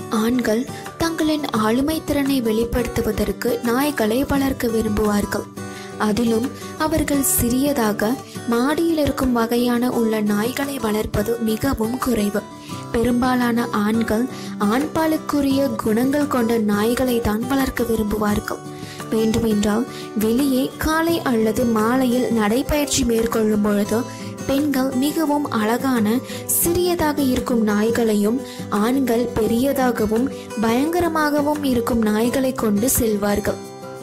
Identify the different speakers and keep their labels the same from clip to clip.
Speaker 1: ஆண்கள் தங்களின் ஆளுமை திறனை வெளிப்படுத்துவதற்கு நாய்களை வளர்க்க விரும்புவார்கள் அதிலும் அவர்கள் சிறியதாக மாடியில் இருக்கும் வகையான உள்ள நாய்களை வளர்ப்பது மிகவும் குறைவு பெரும்பாலான ஆண்கள் ஆண்பாலுக்குரிய குணங்கள் கொண்ட நாய்களை தான் வளர்க்க விரும்புவார்கள் வேண்டுமென்றால் வெளியே காலை அல்லது மாலையில் நடைபயிற்சி மேற்கொள்ளும் பொழுது பெண்கள் மிகவும் அழகான சிறியதாக இருக்கும் நாய்களையும் ஆண்கள் பெரியதாகவும் பயங்கரமாகவும் இருக்கும் நாய்களை கொண்டு செல்வார்கள்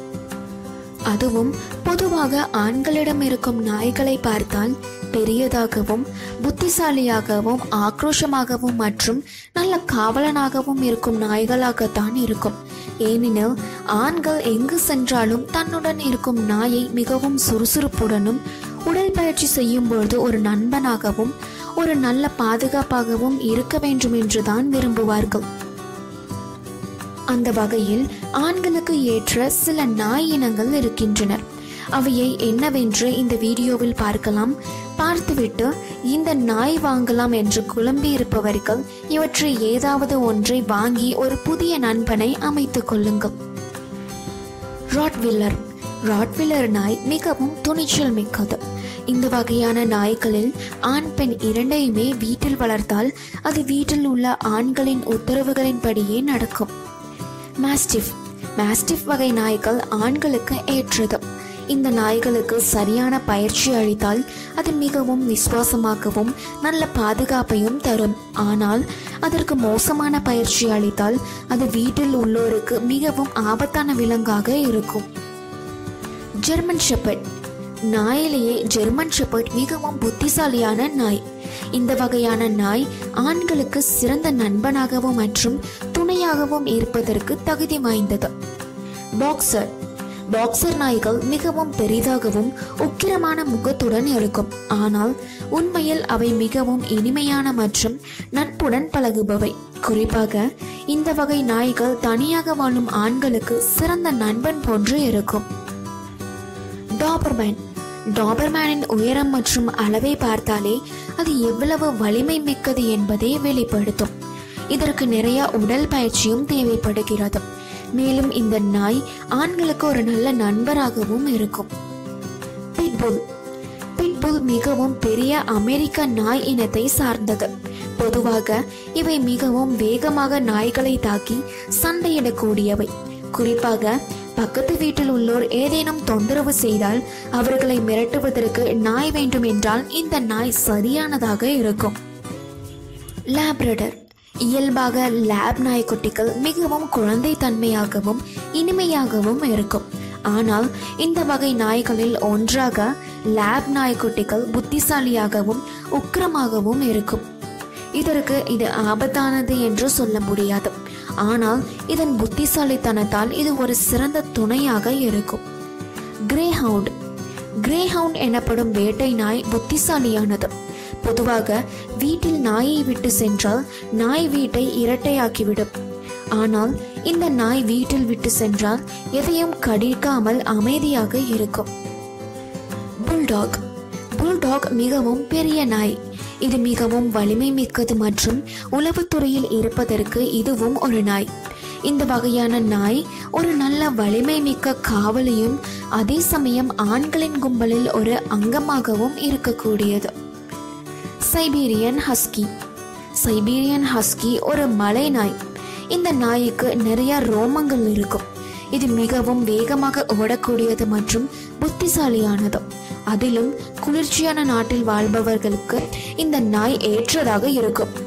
Speaker 1: அதுவும் பொதுவாக ஆண்களிடம் இருக்கும் நாய்களை பார்த்தால் பெரியதாகவும் புத்திசாலியாகவும் ஆக்ரோஷமாகவும் மற்றும் நல்ல காவலனாகவும் இருக்கும் நாய்களாகத்தான் இருக்கும் ஏனெனில் ஆண்கள் எங்கு சென்றாலும் தன்னுடன் இருக்கும் நாயை மிகவும் சுறுசுறுப்புடனும் உடற்பயிற்சி செய்யும் பொழுது ஒரு நண்பனாகவும் ஒரு நல்ல பாதுகாப்பாகவும் இருக்க வேண்டும் என்றுதான் விரும்புவார்கள் அந்த வகையில் ஆண்களுக்கு ஏற்ற சில நாய் இனங்கள் இருக்கின்றன அவையை என்னவென்று இந்த வீடியோவில் பார்க்கலாம் பார்த்துவிட்டு இந்த நாய் வாங்கலாம் என்று குழம்பி இருப்பவர்கள் இவற்றை ஏதாவது ஒன்றை வாங்கி ஒரு புதிய நண்பனை அமைத்துக் கொள்ளுங்கள் ராட்வில்லர் ராட்வில்லர் நாய் மிகவும் துணிச்சல் மிக்கது இந்த வகையான நாய்களில் ஆண் பெண் இரண்டையுமே வீட்டில் வளர்த்தால் அது வீட்டில் உள்ள ஆண்களின் உத்தரவுகளின்படியே நடக்கும் மாஸ்டிஃப் மாஸ்டிஃப் வகை நாய்கள் ஆண்களுக்கு ஏற்றது இந்த நாய்களுக்கு சரியான பயிற்சி அளித்தால் அது மிகவும் விசுவாசமாகவும் நல்ல பாதுகாப்பையும் தரும் ஆனால் அதற்கு மோசமான பயிற்சி அளித்தால் அது வீட்டில் உள்ளோருக்கு மிகவும் ஆபத்தான விலங்காக இருக்கும் ஜெர்மன் ஷெப்பர்ட் நாயிலேயே ஜெர்மன் ஷெப்பர்ட் மிகவும் புத்திசாலியான நாய் இந்த வகையான நாய் ஆண்களுக்கு சிறந்த நண்பனாகவும் மற்றும் துணையாகவும் இருப்பதற்கு தகுதி வாய்ந்தது பாக்ஸர் பாக்ஸர் நாய்கள் மிகவும் பெரிதாகவும் உக்கிரமான முகத்துடன் இருக்கும் ஆனால் உண்மையில் அவை மிகவும் இனிமையான மற்றும் நட்புடன் பழகுபவை குறிப்பாக இந்த வகை நாய்கள் தனியாக வாழும் ஆண்களுக்கு சிறந்த நண்பன் போன்று இருக்கும் டாபர்மேன் டாபர்மேனின் உயரம் மற்றும் அளவை பார்த்தாலே அது எவ்வளவு வலிமை மிக்கது என்பதை வெளிப்படுத்தும் இதற்கு நிறைய உடல் பயிற்சியும் தேவைப்படுகிறது மேலும் இந்த நாய் ஆண்களுக்கு ஒரு நல்ல நண்பராகவும் இருக்கும் பிட்புல் பிட்புல் மிகவும் பெரிய அமெரிக்க நாய் இனத்தை சார்ந்தது பொதுவாக இவை மிகவும் வேகமாக நாய்களை தாக்கி சண்டையிடக்கூடியவை குறிப்பாக பக்கத்து வீட்டில் உள்ளோர் ஏதேனும் தொந்தரவு செய்தால் அவர்களை மிரட்டுவதற்கு நாய் வேண்டும் என்றால் இந்த நாய் சரியானதாக இருக்கும் லேப்ரடர் இயல்பாக லேப் நாய்க்குட்டிகள் மிகவும் குழந்தைத்தன்மையாகவும் இனிமையாகவும் இருக்கும் ஆனால் இந்த வகை நாய்களில் ஒன்றாக லேப் நாய்க்குட்டிகள் புத்திசாலியாகவும் உக்கிரமாகவும் இருக்கும் இதற்கு இது ஆபத்தானது என்று சொல்ல முடியாது ஆனால் இதன் புத்திசாலித்தனத்தால் இது ஒரு சிறந்த துணையாக இருக்கும் கிரேஹவுண்ட் கிரேஹவுண்ட் எனப்படும் வேட்டை நாய் புத்திசாலியானது பொதுவாக வீட்டில் நாயை விட்டு சென்றால் நாய் வீட்டை இரட்டையாக்கிவிடும் ஆனால் இந்த நாய் வீட்டில் விட்டு சென்றால் எதையும் கடிக்காமல் அமைதியாக இருக்கும் புல்டாக் புல்டாக் மிகவும் பெரிய நாய் இது மிகவும் வலிமை மிக்கது மற்றும் உளவுத்துறையில் இருப்பதற்கு இதுவும் ஒரு நாய் இந்த வகையான நாய் ஒரு நல்ல வலிமை மிக்க காவலியும் அதே சமயம் ஆண்களின் கும்பலில் ஒரு அங்கமாகவும் இருக்கக்கூடியது சைபீரியன் ஹஸ்கி சைபீரியன் ஹஸ்கி ஒரு மலை நாய் இந்த நாய்க்கு நிறைய ரோமங்கள் இருக்கும் இது மிகவும் வேகமாக ஓடக்கூடியது மற்றும் புத்திசாலியானது அதிலும் குளிர்ச்சியான நாட்டில் வாழ்பவர்களுக்கு இந்த நாய் ஏற்றதாக இருக்கும்